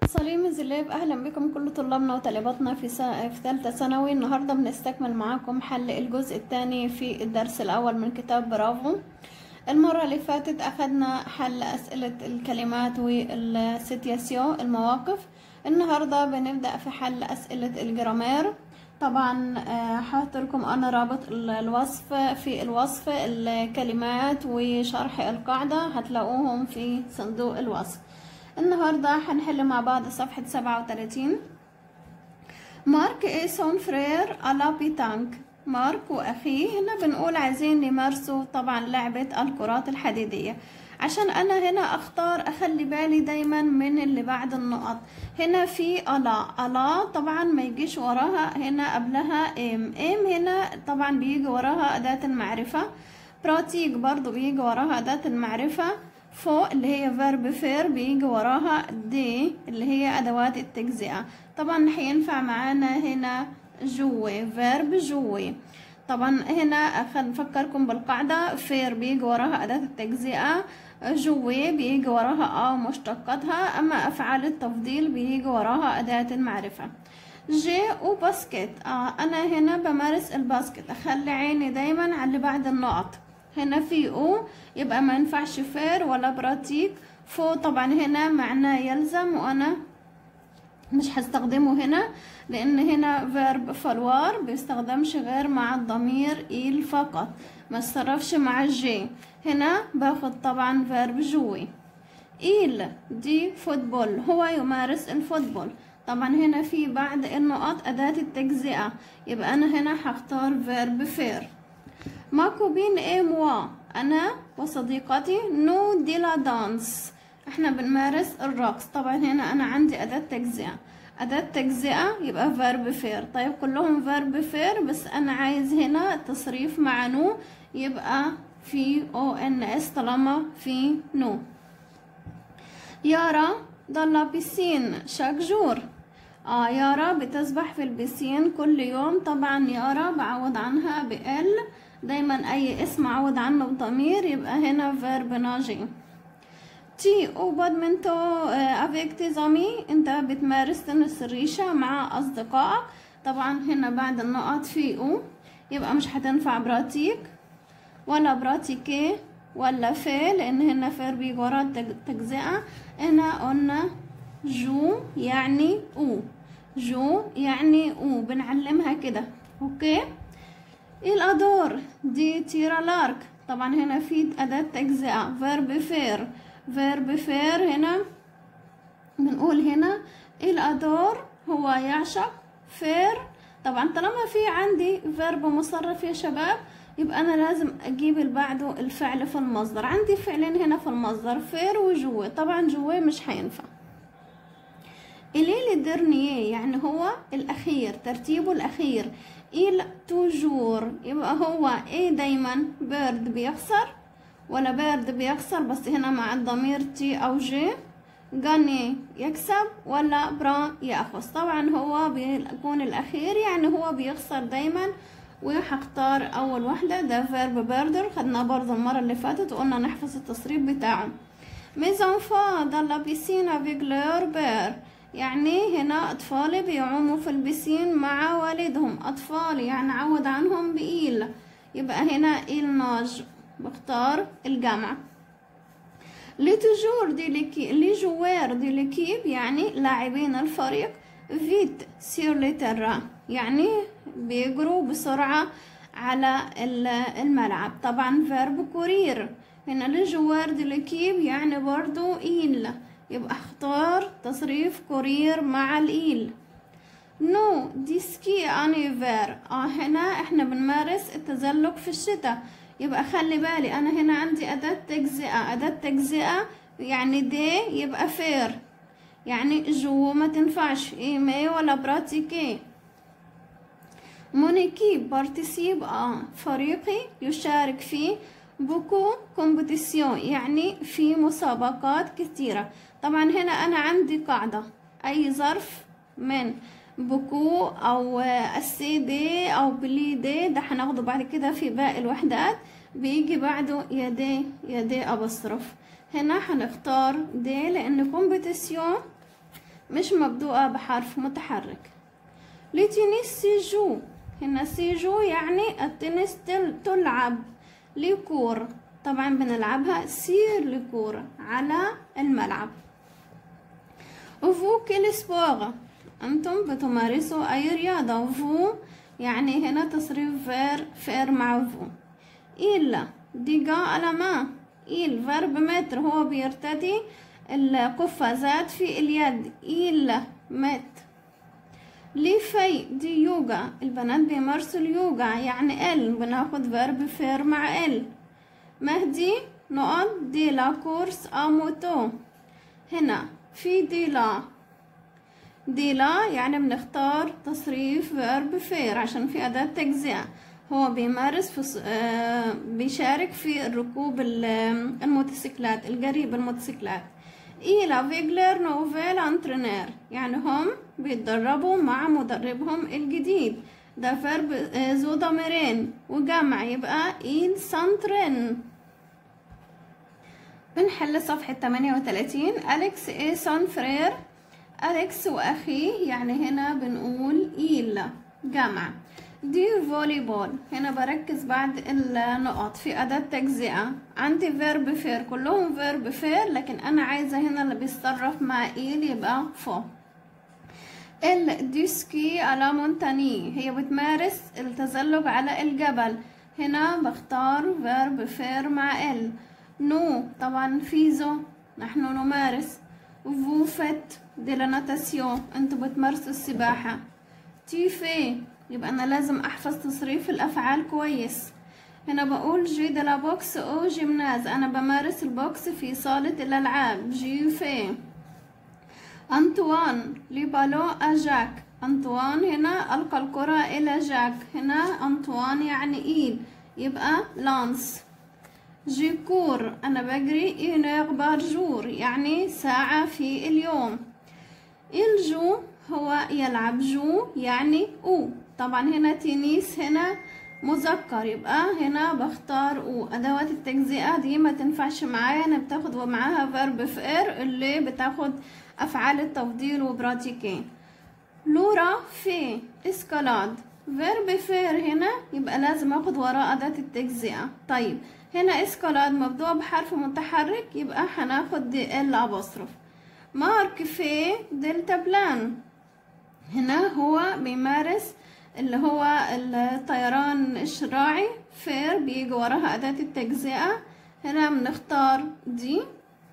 صليم الزلاب اهلا بكم كل طلابنا وطالباتنا في سا... في ثالثه ثانوي النهارده بنستكمل معاكم حل الجزء الثاني في الدرس الاول من كتاب برافو المره اللي فاتت اخدنا حل اسئله الكلمات والسيتياسيو المواقف النهارده بنبدا في حل اسئله الجرامير طبعا هحط لكم انا رابط الوصف في الوصف الكلمات وشرح القاعده هتلاقوهم في صندوق الوصف النهاردة هنحل مع بعض صفحة سبعة وتلاتين مارك ايه سون فرير ألا بيتانك مارك وأخيه هنا بنقول عايزين يمارسوا طبعا لعبة الكرات الحديدية عشان أنا هنا أختار أخلي بالي دايما من اللي بعد النقط هنا في ألا ألا طبعا ما يجيش وراها هنا قبلها ام ام هنا طبعا بيجي وراها أداة المعرفة براتيك برضو بيجي وراها أداة المعرفة فوق اللي هي فيرب فير بيجي وراها دي اللي هي ادوات التجزئه طبعا هينفع معانا هنا جوي فيرب جوي طبعا هنا نفكركم بالقاعده فير بيجي وراها اداه التجزئه جوي بيجي وراها اه مشتقاتها اما افعال التفضيل بيجي وراها اداه المعرفه جي وباسكت اه انا هنا بمارس الباسكت اخلي عيني دايما على اللي بعد النقط هنا في او يبقى ما ينفعش فير ولا براتيك فو طبعا هنا معناه يلزم وانا مش هستخدمه هنا لان هنا فيرب فالوار بيستخدمش غير مع الضمير ايل فقط ما استرفش مع الجي هنا باخد طبعا فيرب جوي ايل دي فوتبول هو يمارس الفوتبول طبعا هنا في بعد النقط اداة التجزئة يبقى انا هنا هختار فيرب فير ما كوبين ايه موا انا وصديقتي نو دي لا دانس احنا بنمارس الرقص طبعا هنا انا عندي اداة تجزئة اداة تجزئة يبقى فيرب فير طيب كلهم فيرب فير بس انا عايز هنا تصريف مع نو يبقى في او ان اس طالما في نو يارا ضل بيسين شاك جور اه يارا بتسبح في البسين كل يوم طبعا يارا بعوض عنها بال دايما اي اسم عوض عنه بضمير يبقى هنا فيرب ناجي تي او بادمنتو افيك تيزامي انت بتمارس تنس الريشة مع اصدقائك طبعا هنا بعد النقط في او يبقى مش هتنفع براتيك ولا براتيكي ولا في لان هنا فير بيجي ورا التجزئة هنا قلنا جو يعني او جو يعني او بنعلمها كده اوكي الادور دي تيرا لارك طبعا هنا في اداة تجزئة فيرب فير فيرب فير هنا بنقول هنا الادور هو يعشق فير طبعا طالما في عندي فيرب مصرف يا شباب يبقى انا لازم اجيب اللي بعده الفعل في المصدر عندي فعلين هنا في المصدر فير وجوي طبعا جوي مش هينفع إليه الدرنيه يعني هو الأخير ترتيبه الأخير إل توجور يبقى هو إيه دايما بيرد بيخسر ولا بيرد بيخسر بس هنا مع الضمير تي أو جي جاني يكسب ولا برا يأخذ طبعا هو بيكون الأخير يعني هو بيخسر دايما وهختار أول واحدة ده فيرب بيردر خدناه برضه المرة اللي فاتت وقلنا نحفظ التصريف بتاعه ميزون فا دالا بيسينا بيجلور بير يعني هنا أطفالي بيعوموا في البسين مع والدهم أطفالي يعني عوض عنهم بإيل يبقى هنا إيل ناج بختار الجمع لي توجور دي لكي لي جوار دي لكيب يعني لاعبين الفريق فيت سير لي ترا يعني بيجروا بسرعة على الملعب طبعا فيرب كورير هنا لي جوار دي لكيب يعني برضو إيل يبقى اختار تصريف كورير مع الإيل نو ديسكي انيفير اه هنا احنا بنمارس التزلج في الشتاء يبقى خلي بالي انا هنا عندي اداة تجزئة اداة تجزئة يعني دي يبقى فير يعني جو ما تنفعش ايمي ولا براتيكي مونيكي بارتيسيب اه فريقي يشارك في بوكو كومبيتيسيون يعني في مسابقات كثيرة طبعا هنا أنا عندي قاعدة أي ظرف من بوكو أو السي دي أو بلي دي ده هناخده بعد كده في باقي الوحدات بيجي بعده يدي يدي أبصرف هنا هنختار دي لأن كومبيتيسيون مش مبدوءة بحرف متحرك لتنس سيجو هنا سيجو يعني التنس تل- تلعب لكور طبعا بنلعبها سير لكور على الملعب وفو كل سبوغ انتم بتمارسوا اي رياضة فو يعني هنا تصريف فير فير مع فو إلا ديجا على ما إل فيرب متر هو بيرتدي القفازات في اليد إلا مت لي في دي يوجا البنات بيمارسوا اليوجا يعني ال بناخد فيرب فير مع ال مهدي نقط دي لا كورس اموتو هنا في دي لا دي لا يعني بنختار تصريف فيرب فير عشان في أداة تجزئة هو بيمارس في ص- آه بيشارك في الركوب ال- الموتوسيكلات الجري بالموتوسيكلات إلى فيجلر نوفيل انترينير يعني هم بيتدربوا مع مدربهم الجديد ده فيرب آه، ذو ضميرين وجمع يبقى إيل سانترين بنحل صفحة 38 أليكس إيه سون فرير أليكس وأخيه يعني هنا بنقول إيل جمع دي فولي بول هنا بركز بعد النقط في أداة تجزئة عندي فيرب فير كلهم فيرب فير لكن أنا عايزة هنا اللي بيتصرف مع إيل يبقى فو الديسكي على مونتاني هي بتمارس التزلج على الجبل هنا بختار فيرب فير مع ال نو طبعا فيزو نحن نمارس فوفت دي لا ناتاسيون انتوا بتمارسوا السباحة تيفي يبقى انا لازم احفظ تصريف الافعال كويس هنا بقول جي دي لا بوكس او جيمناز انا بمارس البوكس في صالة الالعاب جي في أنطوان لبالو أجاك أنطوان هنا ألقى الكرة إلى جاك هنا أنطوان يعني إيد يبقى لانس جيكور أنا بجري إنيغ بارجور يعني ساعة في اليوم الجو هو يلعب جو يعني أو طبعا هنا تنس هنا مذكر يبقى هنا بختار او ادوات التجزئه دي ما تنفعش معايا انا بتاخد ومعاها فيرب فير اللي بتاخد افعال التفضيل وبراتيكي لورا في اسكالاد فيرب فير هنا يبقى لازم اخد وراه اداه التجزئه طيب هنا اسكالاد مبدوء بحرف متحرك يبقى هناخد دي ال ابوستروف مارك في دلتا بلان هنا هو بيمارس اللي هو الطيران الشراعي فير بيجي وراها أداة التجزئة هنا بنختار دي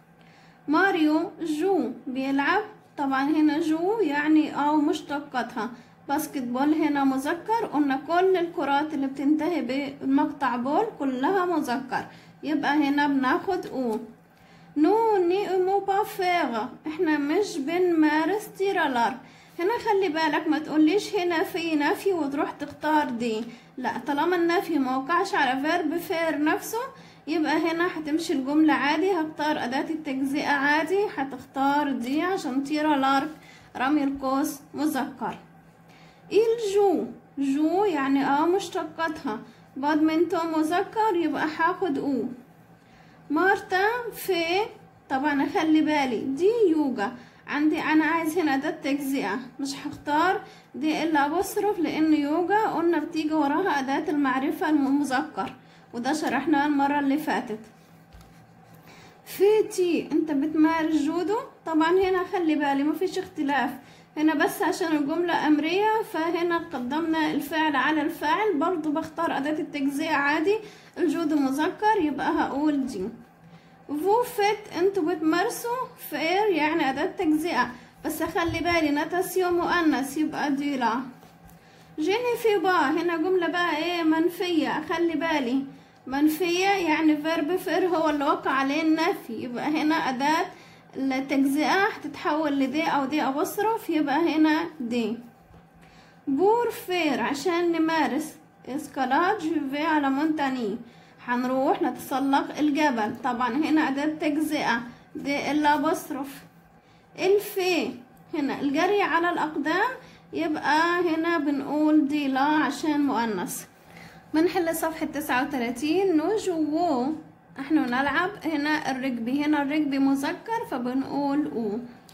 ماريو جو بيلعب طبعا هنا جو يعني أو مشتقاتها باسكت بول هنا مذكر قلنا كل الكرات اللي بتنتهي بالمقطع بول كلها مذكر يبقى هنا بناخد او نو ني مو با فيغ احنا مش بنمارس تيرالار هنا خلي بالك ما تقوليش هنا في نفي وتروح تختار دي لا طالما النفي ما وقعش على فيرب فير نفسه يبقى هنا هتمشي الجملة عادي هختار أداة التجزئة عادي هتختار دي عشان تيرا لارك رمي القوس مذكر الجو جو يعني اه مشتقاتها بادمنتون مذكر يبقى هاخد او مارتا في طبعا اخلي بالي دي يوجا عندي انا عايز هنا ده التجزئة مش هختار دي الا بصرف لان يوجا قلنا بتيجي وراها اداة المعرفة المذكر وده شرحناه المرة اللي فاتت في تي انت بتمارس جودو طبعا هنا خلي بالي مفيش اختلاف هنا بس عشان الجملة أمرية فهنا قدمنا الفعل على الفاعل برضو بختار أداة التجزئة عادي الجودو مذكر يبقى هقول دي فو فيت انتوا بتمارسوا فير يعني أداة تجزئة بس خلي بالي ناتاسيون مؤنث يبقى دي لا جيني في با هنا جملة بقى ايه منفية خلي بالي منفية يعني فيرب فير هو اللي وقع عليه النفي يبقى هنا أداة التجزئة هتتحول لدي أو دي أبصرف يبقى هنا دي بور فير عشان نمارس اسكالات جوفي على مونتاني هنروح نتسلق الجبل طبعا هنا أداة تجزئة دي إلا بصرف الفي هنا الجري على الأقدام يبقى هنا بنقول دي لا عشان مؤنث بنحل صفحة تسعة وتلاتين نجو احنا نلعب هنا الرجبي هنا الرجبي مذكر فبنقول او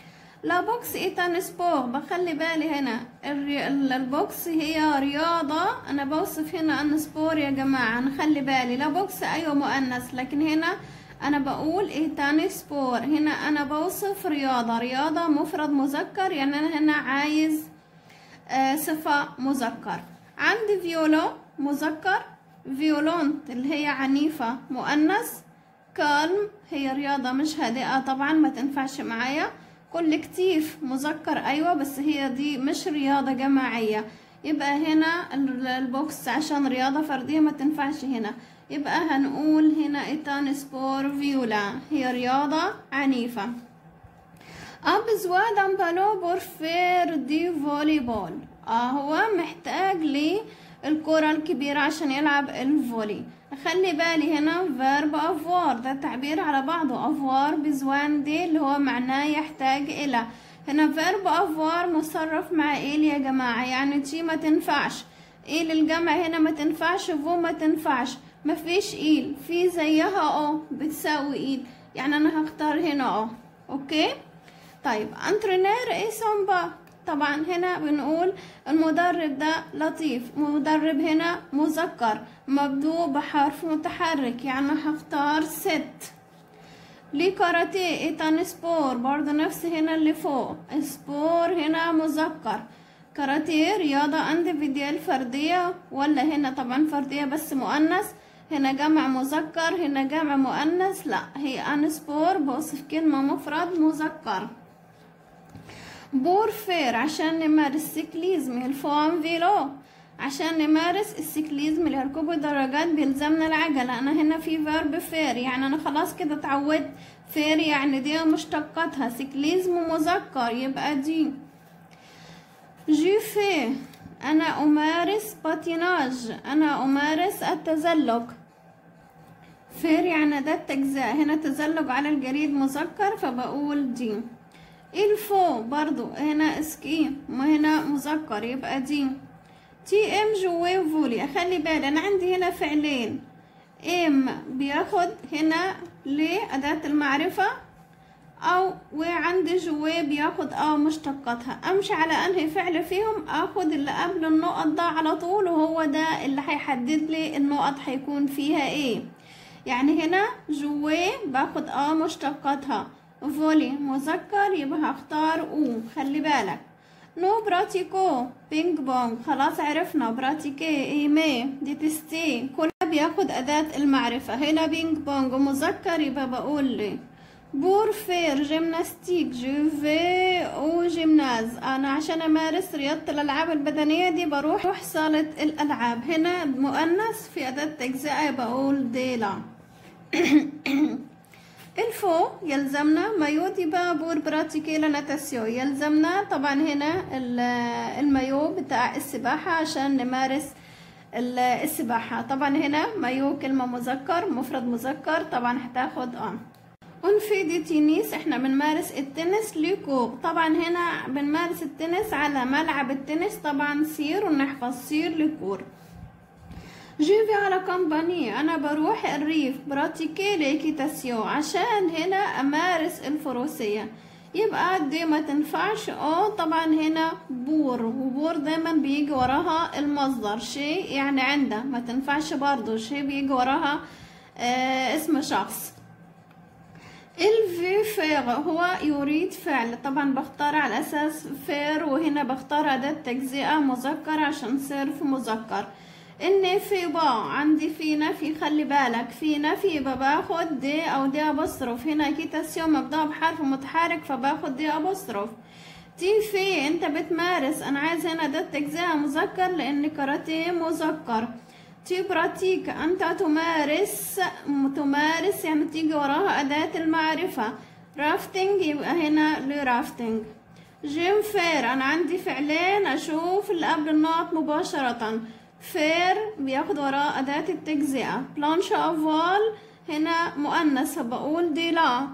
لا بوكس ايتان سبور بخلي بالي هنا الري... ال- البوكس هي رياضة انا بوصف هنا ان سبور يا جماعة نخلي بالي لا بوكس ايوه مؤنث لكن هنا انا بقول ايتان سبور هنا انا بوصف رياضة رياضة مفرد مذكر يعني انا هنا عايز آه صفة مذكر عندي فيولو مذكر فيولونت اللي هي عنيفة مؤنث كالم هي رياضة مش هادئة طبعا ما تنفعش معايا كولكتيف مذكر ايوه بس هي دي مش رياضة جماعية يبقى هنا ال- البوكس عشان رياضة فردية ما تنفعش هنا يبقى هنقول هنا ايتان سبور فيولا هي رياضة عنيفة اب زواد ام بالو بور فير دي فولي بول اه هو محتاج للكرة الكبيرة عشان يلعب الفولي خلي بالي هنا فيرب افوار ده تعبير على بعضه افوار بزوان دي اللي هو معناه يحتاج الى هنا فيرب افوار مصرف مع ايل يا جماعة يعني تي ما تنفعش ايل الجمع هنا ما تنفعش فو ما تنفعش مفيش ايل في زيها اه بتساوي ايل يعني انا هختار هنا اه اوكي طيب انترينير ايه سامبا طبعا هنا بنقول المدرب ده لطيف مدرب هنا مذكر مبدوء بحرف متحرك يعني هختار ست لي كاراتيه ايتان سبور برضه نفس هنا اللي فوق سبور هنا مذكر كاراتيه رياضة اندفيديال فردية ولا هنا طبعا فردية بس مؤنث هنا جمع مذكر هنا جمع مؤنث لا هي ان سبور بوصف كلمة مفرد مذكر بورفير عشان نمارس سيكليزم الفوام فيلو عشان نمارس السيكليزم اللي ركوب الدراجات بيلزمنا العجلة أنا هنا في فيرب فير يعني أنا خلاص كده اتعودت فير يعني دي مشتقاتها سيكليزم مذكر يبقى دي جي في أنا أمارس باتيناج أنا أمارس التزلج فير يعني ده التجزاء هنا تزلج على الجريد مذكر فبقول دي الفو برضو هنا اسكي ما هنا مذكر يبقى دي تي ام جوي فولي اخلي بالي انا عندي هنا فعلين ام بياخد هنا لأداة المعرفة او وعندي جوي بياخد اه مشتقاتها امشي على انهي فعل فيهم اخد اللي قبل النقط ده على طول وهو ده اللي هيحدد لي النقط هيكون فيها ايه يعني هنا جوي باخد اه مشتقاتها فولي مذكر يبقى هختار او خلي بالك نو براتيكو بينج بونج خلاص عرفنا براتيكي ايمي ديتستي كلها بياخد أداة المعرفة هنا بينج بونج مذكر يبقى بقول لي بور فير جيمناستيك جو في او جيمناز انا عشان امارس رياضة الالعاب البدنية دي بروح صالة الالعاب هنا مؤنث في اداة تجزئة بقول ديلا الفو يلزمنا مايو دي بور براتيكي لناتاسيو يلزمنا طبعا هنا المايو بتاع السباحة عشان نمارس السباحة طبعا هنا مايو كلمة مذكر مفرد مذكر طبعا هتاخد اه ونفيدي تينيس احنا بنمارس التنس ليكوب طبعا هنا بنمارس التنس على ملعب التنس طبعا سير ونحفظ سير لكور جيفي على كومباني انا بروح الريف براتيكي ليكيتاسيو عشان هنا امارس الفروسية يبقى دي ما تنفعش اه طبعا هنا بور وبور دايما بيجي وراها المصدر شيء يعني عنده ما تنفعش برضو شيء بيجي وراها آه اسم شخص الفي فير هو يريد فعل طبعا بختار على اساس فير وهنا بختار اداة تجزئة مذكر عشان صرف مذكر ان في با عندي في نفي خلي بالك في نفي يبقى باخد دي او دي ابوستروف هنا كيتاسيو مبدأ بحرف متحرك فباخد دي ابوستروف تي في انت بتمارس انا عايز هنا ده تجزئة مذكر لان كاراتيه مذكر تي براتيك انت تمارس تمارس يعني تيجي وراها اداة المعرفة رافتنج يبقى هنا لرافتنج جيم فير انا عندي فعلين اشوف اللي قبل النقط مباشرة فير بياخد وراه أداة التجزئة بلانش أفوال هنا مؤنث فبقول دي لا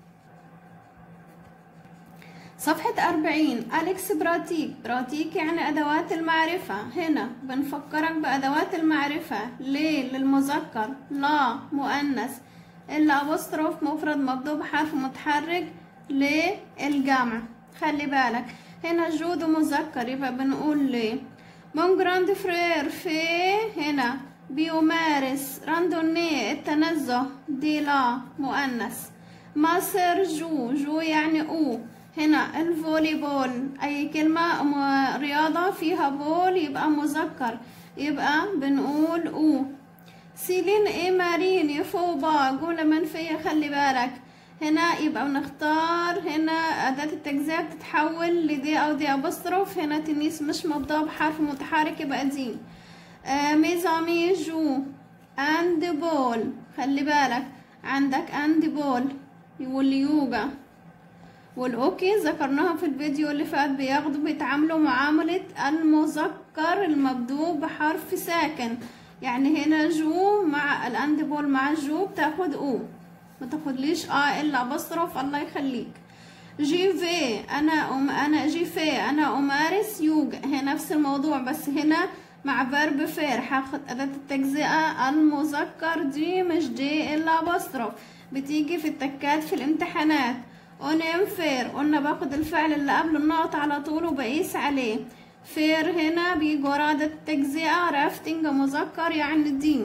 صفحة أربعين أليكس براتيك براتيك يعني أدوات المعرفة هنا بنفكرك بأدوات المعرفة ليه للمذكر لا مؤنث إلا أبوستروف مفرد مبدوء بحرف متحرك للجمع خلي بالك هنا جو ده مذكر يبقى بنقول ليه مون جراند فرير في هنا بيمارس راندوني التنزه دي لا مؤنث مصر جو جو يعني او هنا الفولي بول اي كلمة م- رياضة فيها بول يبقى مذكر يبقى بنقول او سيلين ايه مارين يفوبا جملة منفية خلي بالك هنا يبقى بنختار هنا أداة التجزئة بتتحول لدي أو دي أبوستروف هنا تنيس مش مبدأ بحرف متحرك يبقى دي آه ميزامي جو اند بول خلي بالك عندك اند بول واليوجا والاوكي ذكرناها في الفيديو اللي فات بياخدوا بيتعاملوا معاملة المذكر المبدوء بحرف ساكن يعني هنا جو مع الاند بول مع جو بتاخد او ما تاخدليش اه الا بصرف الله يخليك جي في انا أم انا جي في انا امارس يوجا هي نفس الموضوع بس هنا مع فيرب فير هاخد اداة التجزئة المذكر دي مش دي الا بصرف بتيجي في التكات في الامتحانات اونيم فير قلنا باخد الفعل اللي قبل النقط على طول وبقيس عليه فير هنا بيجي ورا أداة التجزئة رافتنج مذكر يعني دي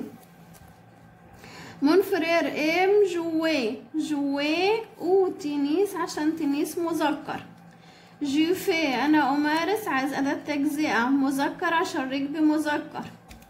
مون فرير ام جوي جوي او تنيس عشان تنيس مذكر جيفي انا امارس عايز اداة تجزئة مذكر عشان ركبي مذكر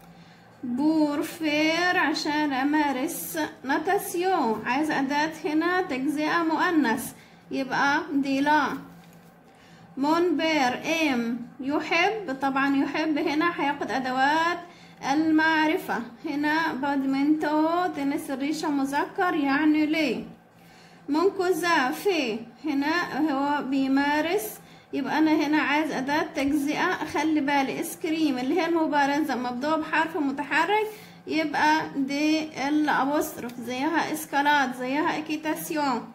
بورفير عشان امارس ناتاسيون عايز اداة هنا تجزئة مؤنث يبقى ديلا مون بير ام يحب طبعا يحب هنا هياخد ادوات المعرفة هنا بادمنتو تنس الريشة مذكر يعني ليه منكوزا في هنا هو بيمارس يبقى انا هنا عايز اداة تجزئة خلي بالي اسكريم اللي هي المبارزة مبدوء بحرف متحرك يبقى دي الابوستروف زيها اسكالات زيها اكيتاسيون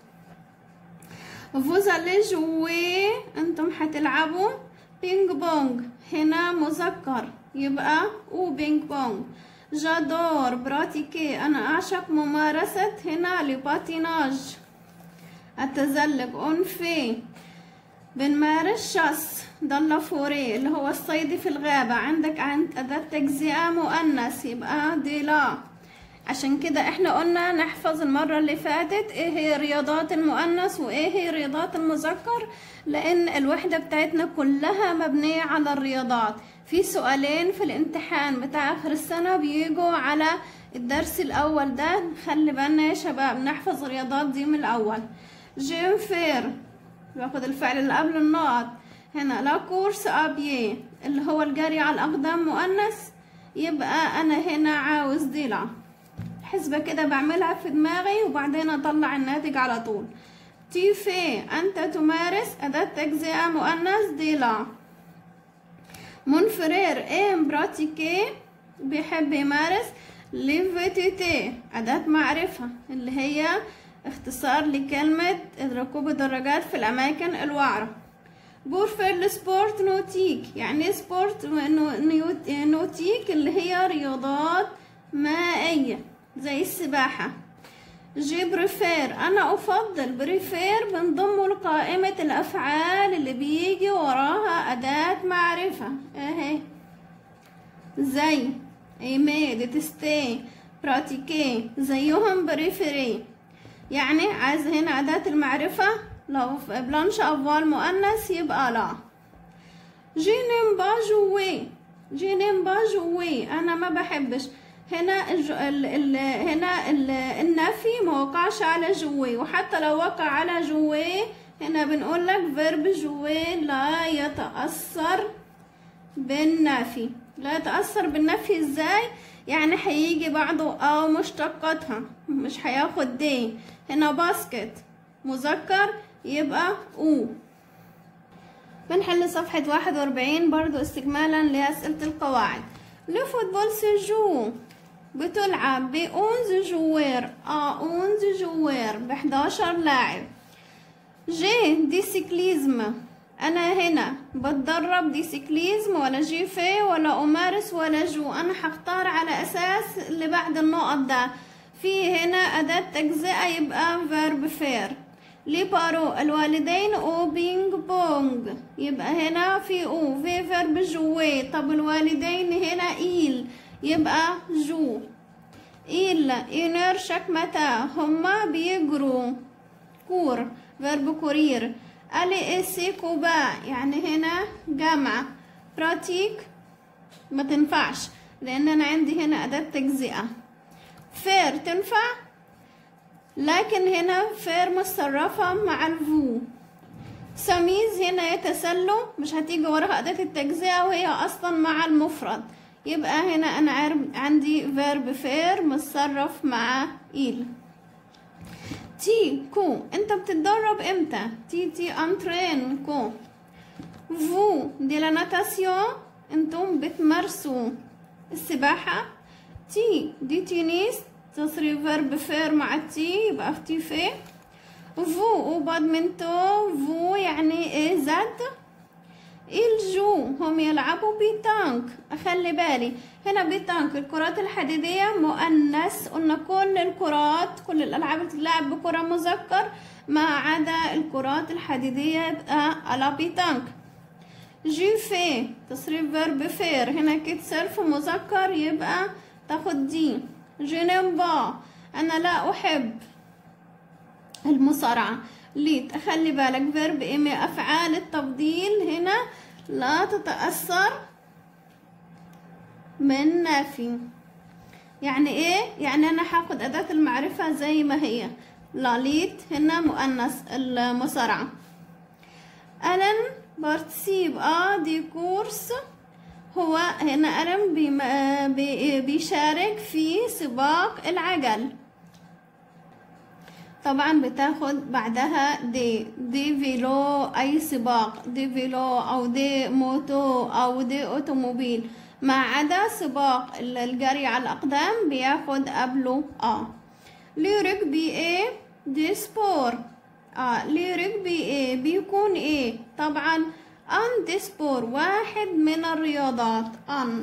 فوزا لي جوي انتم هتلعبوا بينج بونج هنا مذكر يبقى او بينج بونج جادور براتيكي انا اعشق ممارسة هنا لباتيناج التزلج انفي بنمارس شص ضل فوري اللي هو الصيد في الغابة عندك عند أداة تجزئة مؤنث يبقى ديلا عشان كده احنا قلنا نحفظ المرة اللي فاتت ايه هي رياضات المؤنث وايه هي رياضات المذكر لان الوحدة بتاعتنا كلها مبنية على الرياضات في سؤالين في الامتحان بتاع اخر السنة بيجوا على الدرس الاول ده خلي بالنا يا شباب نحفظ الرياضات دي من الاول جيم فير باخد الفعل اللي قبل النقط هنا لا كورس ابيه اللي هو الجري على الاقدام مؤنث يبقى انا هنا عاوز ضلع حسبة كده بعملها في دماغي وبعدين اطلع الناتج على طول تيفي انت تمارس اداة تجزئة مؤنث ضلع منفرير ام براتيكي بيحب يمارس ليفيتيتي أداة معرفة اللي هي اختصار لكلمة ركوب الدراجات في الأماكن الوعرة بورفير سبورت نوتيك يعني سبورت نوتيك اللي هي رياضات مائية زي السباحة جي بريفير أنا أفضل بريفير بنضمه لقائمة الأفعال اللي بيجي وراها أداة معرفة اهي زي ايمي ديتستي براتيكي زيهم بريفيري يعني عايز هنا أداة المعرفة لو في بلانش أفوال مؤنث يبقى لا جي نيم با جوي جي نيم با جوي أنا ما بحبش هنا الج... ال... ال... هنا ال... النفي ما وقعش على جوي وحتى لو وقع على جوي هنا بنقول لك فيرب جوي لا يتأثر بالنفي لا يتأثر بالنفي ازاي يعني هيجي بعده او مشتقاتها مش هياخد دي هنا باسكت مذكر يبقى او بنحل صفحة واحد واربعين برضو استكمالا لأسئلة القواعد لو فوتبول سجو بتلعب بأونز جوير اه أونز جوير بحداشر لاعب جي ديسيكليزم انا هنا بتدرب ديسيكليزم ولا جي في ولا امارس ولا جو انا هختار على اساس اللي بعد النقط ده في هنا اداة تجزئة يبقى فيرب فير لي بارو الوالدين او بينج بونج يبقى هنا في او في فيرب جوي طب الوالدين هنا إيل يبقى جو إيل إنر شك متى هما بيجروا كور فيرب كورير ألي إسي كوبا يعني هنا جمع براتيك ما تنفعش لأن أنا عندي هنا أداة تجزئة فير تنفع لكن هنا فير مصرفة مع الفو سميز هنا يتسلوا مش هتيجي وراها أداة التجزئة وهي أصلا مع المفرد يبقى هنا أنا عارف عندي فيرب فير متصرف مع إيل تي كو انت بتتدرب امتى تي تي انترين كو فو دي لا ناتاسيون انتم بتمارسوا السباحة تي دي تينيس تصريف فيرب فير مع تي يبقى اختفي فو وبادمنتو فو يعني ايه زاد الجو هم يلعبوا بيتانك اخلي بالي هنا بيتانك الكرات الحديدية مؤنث قلنا كل الكرات كل الالعاب بتتلعب بكرة مذكر ما عدا الكرات الحديدية يبقى على بيتانك جي في تصريف فيرب فير هنا كيت سيرف مذكر يبقى تاخد دي جينيم با انا لا احب المصارعة ليت اخلي بالك فيرب ايه افعال التفضيل هنا لا تتأثر من نافي يعني ايه يعني انا هاخد اداة المعرفة زي ما هي لاليت هنا مؤنث المصارعة ألن بارتسيب اه دي كورس هو هنا ألن بي بيشارك في سباق العجل طبعا بتاخد بعدها دي دي فيلو اي سباق دي فيلو او دي موتو او دي اوتوموبيل ما عدا سباق الجري على الاقدام بياخد قبله اه لي ركبي ايه دي سبور اه لي ركبي ايه بيكون ايه طبعا ان دي سبور واحد من الرياضات ان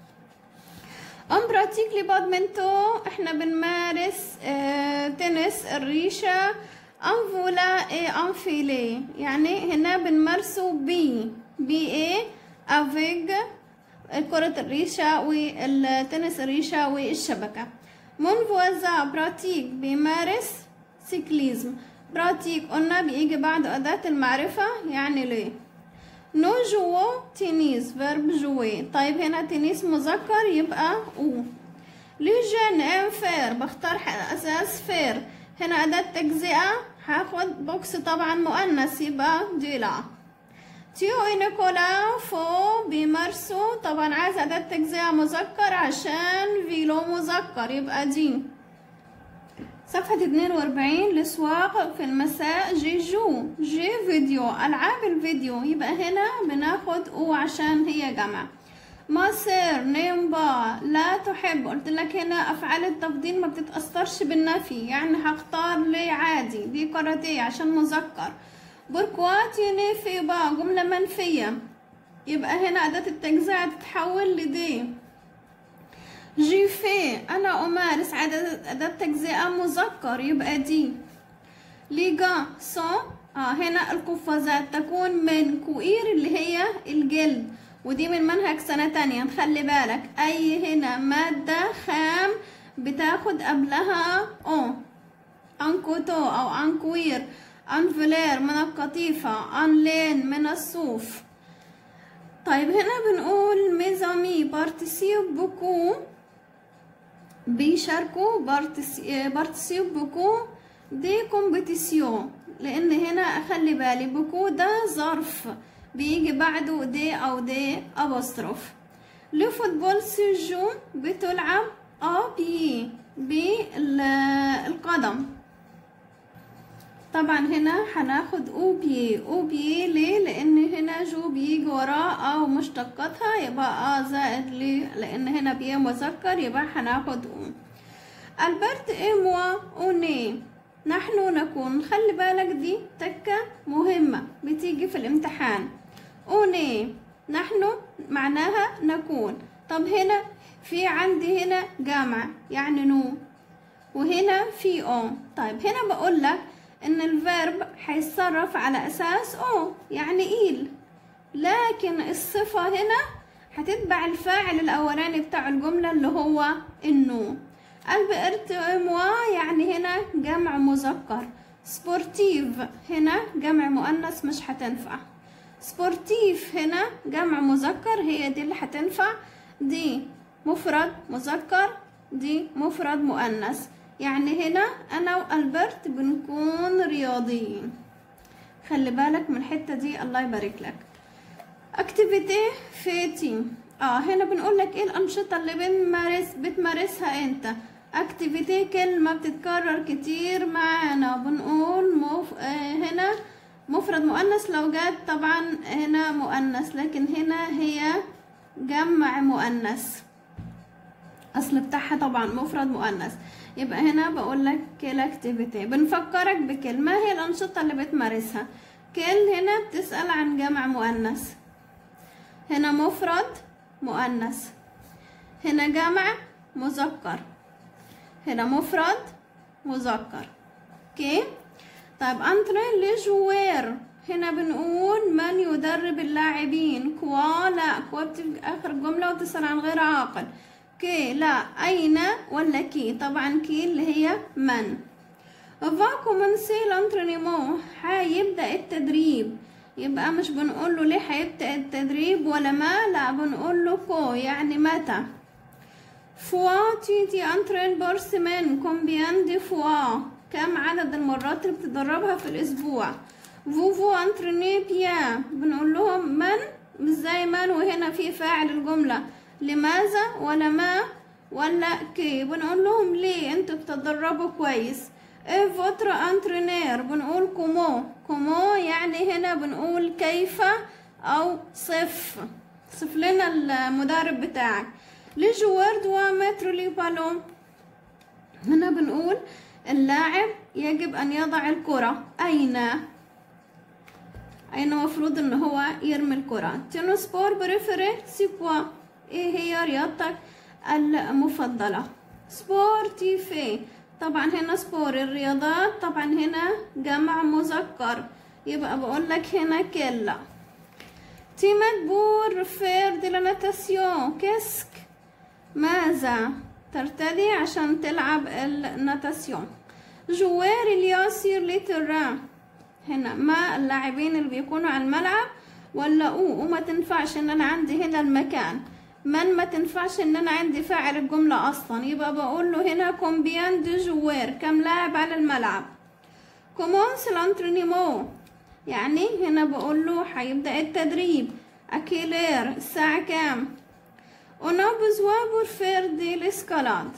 ان براتيك لي بادمنتو احنا بنمارس اه تنس الريشة ان فولا اي ان فيلي يعني هنا بنمارسه بي بي ايه افيج كرة الريشة والتنس الريشة والشبكة مون فوازا براتيك بيمارس سيكليزم براتيك قلنا بيجي بعد أداة المعرفة يعني ليه نو جوو تنس فيرب جوي طيب هنا تنس مذكر يبقى او لي جن ام فير بختار اساس فير هنا اداة تجزئة هاخد بوكس طبعا مؤنث يبقى ديلا تيو نيكولا فو بيمارسوا طبعا عايز اداة تجزئة مذكر عشان فيلو مذكر يبقى دي صفحة 42 لسواق في المساء جي جو جي فيديو ألعاب الفيديو يبقى هنا بناخد او عشان هي جمع مصر نيمبا لا تحب قلت لك هنا أفعال التفضيل ما بتتأثرش بالنفي يعني هختار لي عادي دي كاراتيه عشان مذكر بركواتي نيفي با جملة منفية يبقى هنا أداة التجزئة تتحول لدي جي في أنا أمارس عدد أداة تجزئة مذكر يبقى دي ليجا سو آه هنا القفازات تكون من كوير اللي هي الجلد ودي من منهج سنة تانية نخلي بالك أي هنا مادة خام بتاخد قبلها أو أنكوتو أو أنكوير أنفلير من القطيفة أنلين من الصوف طيب هنا بنقول ميزامي بارتيسيب بوكو بيشاركوا بارتيسيب بوكو دي كومبيتيسيون لان هنا اخلي بالي بوكو ده ظرف بيجي بعده دي او دي ابوستروف لو فوتبول سيجو بتلعب ا بي بالقدم طبعا هنا هناخد او بي او بي ليه لان هنا جو بيجي وراه او مشتقاتها يبقى ا زائد ليه لان هنا بي مذكر يبقى هناخد او البرت ايموا اوني نحن نكون خلي بالك دي تكة مهمة بتيجي في الامتحان اوني نحن معناها نكون طب هنا في عندي هنا جامع يعني نو وهنا في اون طيب هنا بقول لك ان الفيرب هيتصرف على اساس او يعني ايل لكن الصفة هنا هتتبع الفاعل الاولاني بتاع الجملة اللي هو انه البئرت موا يعني هنا جمع مذكر سبورتيف هنا جمع مؤنث مش هتنفع سبورتيف هنا جمع مذكر هي دي اللي هتنفع دي مفرد مذكر دي مفرد مؤنث يعني هنا انا والبرت بنكون رياضيين خلي بالك من الحته دي الله يبارك لك اكتيفيتي فيتي اه هنا بنقول لك ايه الانشطه اللي بنمارس بتمارسها انت اكتيفيتي كلمه بتتكرر كتير معانا بنقول مف... آه هنا مفرد مؤنث لو جت طبعا هنا مؤنث لكن هنا هي جمع مؤنث اصل بتاعها طبعا مفرد مؤنث يبقى هنا بقول لك كل اكتيفيتي بنفكرك بكلمة هي الأنشطة اللي بتمارسها كل هنا بتسأل عن جمع مؤنث هنا مفرد مؤنث هنا جمع مذكر هنا مفرد مذكر اوكي طيب انترين لجوير هنا بنقول من يدرب اللاعبين كوا لا كوا بتيجي اخر الجملة وتسأل عن غير عاقل كي لا أين ولا كي طبعا كي اللي هي من فاكو من سي لانترينيمون هيبدأ التدريب يبقى مش بنقول له ليه هيبدأ التدريب ولا ما لا بنقول له كو يعني متى فوا تيتي انترين بورسمين كومبيان دي فوا كم عدد المرات اللي بتدربها في الأسبوع فوفو انتريني بيان بنقول لهم من مش زي من وهنا في فاعل الجمله لماذا ولا ما ولا كي بنقول لهم ليه انتوا بتدربوا كويس ايه فوتر انترينير بنقول كومو كومو يعني هنا بنقول كيف او صف صف لنا المدرب بتاعك لي جوار دوا متر لي بالون هنا بنقول اللاعب يجب ان يضع الكرة اين اين مفروض ان هو يرمي الكرة تينو سبور بريفري سي كوا ايه هي رياضتك المفضلة سبورتيفي طبعا هنا سبور الرياضات طبعا هنا جمع مذكر يبقى بقول لك هنا كلا تيمت بور فير دي ناتاسيون كسك ماذا ترتدي عشان تلعب الناتاسيون جوار الياسير لتران هنا ما اللاعبين اللي بيكونوا على الملعب ولا او وما تنفعش ان انا عندي هنا المكان من ما تنفعش ان انا عندي فاعل الجملة اصلا يبقى بقول له هنا كومبيان دي جوار كم لاعب على الملعب كومونس لانترينيمو يعني هنا بقول له هيبدأ التدريب اكيلير الساعة كام انا بزوا بور فير دي الاسكالاد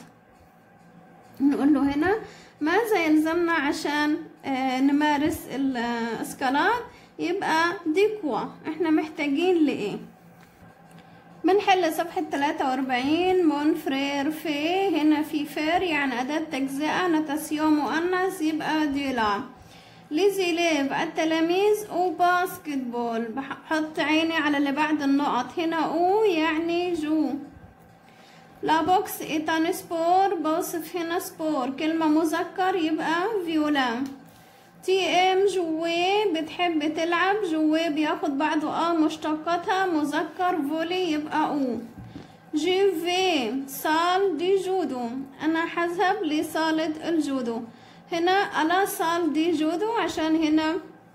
نقول له هنا ماذا يلزمنا عشان آه نمارس الاسكالاد يبقى دي كوا احنا محتاجين لايه بنحل صفحة تلاتة وأربعين مون فرير في هنا في فير يعني أداة تجزئة نتاسيون مؤنث يبقى ديلا ليزيليف التلاميذ أو باسكت بول بحط عيني على اللي بعد النقط هنا أو يعني جو لا بوكس إيتان سبور بوصف هنا سبور كلمة مذكر يبقى فيولا تي ام جوي بتحب تلعب جوي بياخد بعده اه مشتقاتها مذكر فولي يبقى او جي في صال دي جودو انا هذهب لصالة الجودو هنا انا صال دي جودو عشان هنا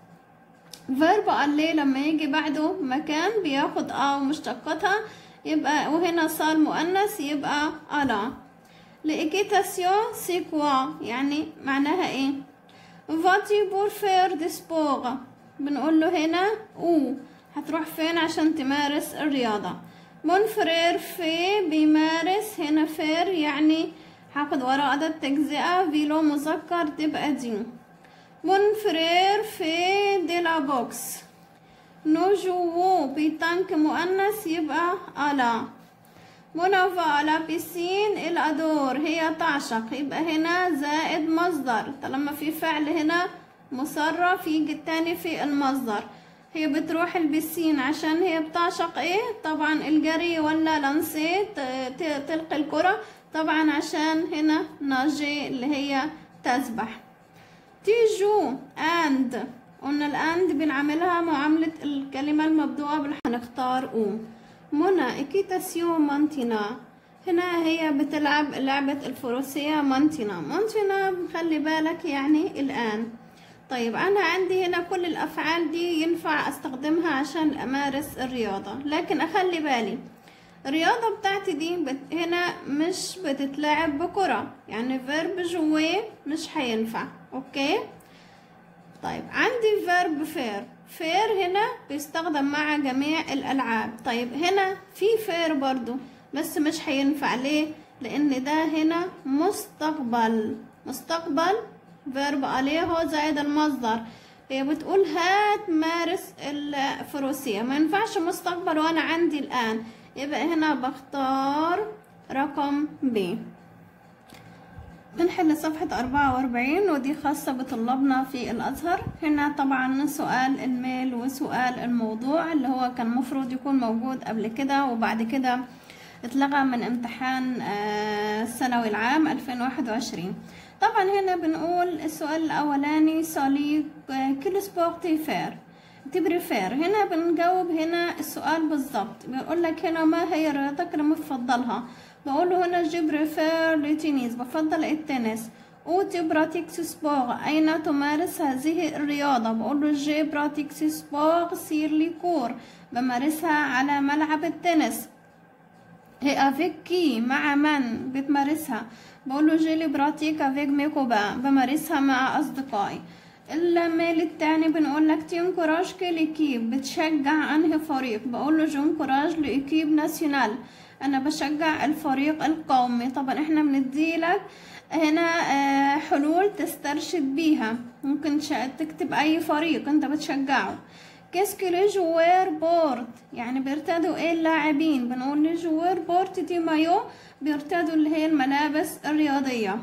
فيرب اللي لما يجي بعده مكان بياخد اه مشتقاتها يبقى وهنا صال مؤنث يبقى الا لإيكيتاسيون سي كوا يعني معناها ايه فاتي بور فير دي سبور بنقول له هنا او هتروح فين عشان تمارس الرياضة مون فرير في بيمارس هنا فير يعني هاخد ورا أداة تجزئة فيلو مذكر تبقى دي مون فرير في دي لا بوكس نو جو بيتانك مؤنث يبقى ألا منافى على بيسين الأدور هي تعشق يبقى هنا زائد مصدر طالما في فعل هنا مصرف يجي التاني في المصدر هي بتروح البسين عشان هي بتعشق ايه طبعا الجري ولا لانسي تلقي الكرة طبعا عشان هنا ناجي اللي هي تسبح تيجو اند قلنا الاند بنعملها معاملة الكلمة المبدوءة بالح هنختار او منى اكيتاسيون مانتينا هنا هي بتلعب لعبة الفروسية مانتينا مانتينا خلي بالك يعني الآن طيب أنا عندي هنا كل الأفعال دي ينفع أستخدمها عشان أمارس الرياضة لكن أخلي بالي الرياضة بتاعتي دي بت... هنا مش بتتلعب بكرة يعني فيرب جوي مش هينفع أوكي طيب عندي فيرب فير فير هنا بيستخدم مع جميع الألعاب طيب هنا في فير برضو بس مش هينفع ليه لأن ده هنا مستقبل مستقبل فيرب عليه زائد المصدر هي بتقول هات مارس الفروسية ما ينفعش مستقبل وأنا عندي الآن يبقى هنا بختار رقم ب بنحل صفحة أربعة وأربعين ودي خاصة بطلابنا في الأزهر هنا طبعا سؤال الميل وسؤال الموضوع اللي هو كان مفروض يكون موجود قبل كده وبعد كده اتلغى من امتحان الثانوي العام 2021 طبعا هنا بنقول السؤال الأولاني سالي كل سبورتي فير تبريفير هنا بنجاوب هنا السؤال بالظبط بيقول لك هنا ما هي رياضتك اللي بتفضلها بقول له هنا جي بريفير لتنس بفضل التنس او تبراتيكس سبور أين تمارس هذه الرياضة بقول له جي براتيكس سبور سير لي كور بمارسها على ملعب التنس هي افيك كي مع من بتمارسها بقول له جي لي براتيك افيك ميكوبا بمارسها مع أصدقائي الميل التاني بنقول لك تنكوراج كليكيب بتشجع انهي فريق بقول له جونكوراج لايكيب ناسيونال انا بشجع الفريق القومي طبعا احنا بنديلك هنا حلول تسترشد بيها ممكن تكتب اي فريق انت بتشجعه كيسكي لي جوير بورد يعني بيرتدوا ايه اللاعبين بنقول لي جوير بورد دي مايو بيرتدوا اللي هي الملابس الرياضيه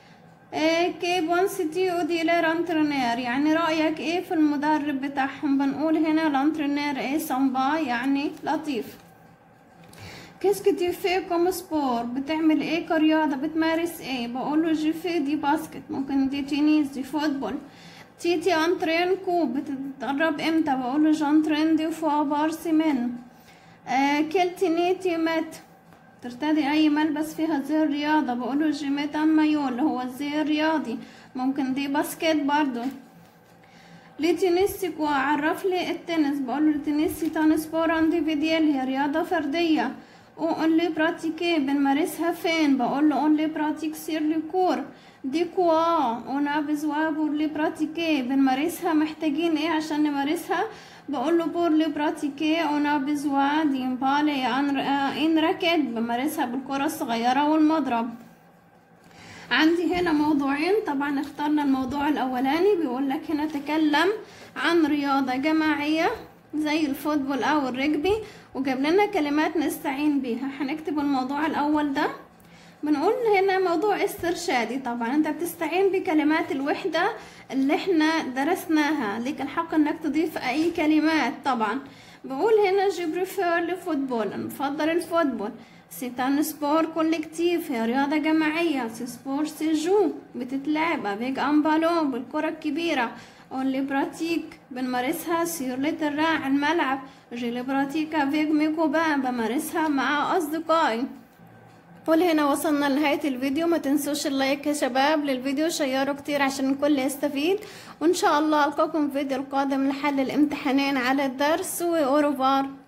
كي بونسيتي ودي لير انترينير يعني رأيك ايه في المدرب بتاعهم بنقول هنا الانترينير ايه سامبا يعني لطيف كيسكي تي في كوم سبور بتعمل ايه كرياضة بتمارس ايه بقوله جي في دي باسكت ممكن دي تنس دي فوتبول تيتي انترين كوب بتتدرب امتى بقوله جانترين دي فوا بارسيمين آه كلتينيتي مات ترتدي اي ملبس فيها زي الرياضة بقوله جيميت مايو اللي هو الزي الرياضي ممكن دي باسكت برضو ليه تنسي وعرف لي التنس بقوله تنسي تنس بور انديفيديال هي رياضة فردية وقول لي براتيكي بنمارسها فين بقول له قول لي براتيك سير لي كور دي كوا انا بزوا بور لي براتيكي بنمارسها محتاجين ايه عشان نمارسها بقول له بور لي براتيكي انا بزوا دي مبالي ان راكت بمارسها بالكرة الصغيرة والمضرب عندي هنا موضوعين طبعا اخترنا الموضوع الاولاني بيقول لك هنا تكلم عن رياضة جماعية زي الفوتبول او الرجبي وجاب لنا كلمات نستعين بيها هنكتب الموضوع الاول ده بنقول هنا موضوع استرشادي طبعا انت بتستعين بكلمات الوحدة اللي احنا درسناها ليك الحق انك تضيف اي كلمات طبعا بقول هنا جي بريفير لفوتبول انا بفضل الفوتبول سيتان سبور كولكتيف هي رياضة جماعية سي سبور سي جو بتتلعب افيك ان بالون بالكرة الكبيرة اونلي براتيك بنمارسها سير لترا على الملعب جي لي براتيك افيك ميكوبان بمارسها مع اصدقائي ولهنا وصلنا لنهاية الفيديو ما تنسوش اللايك يا شباب للفيديو شيروا كتير عشان الكل يستفيد وان شاء الله القاكم في فيديو القادم لحل الامتحانين على الدرس واوروفار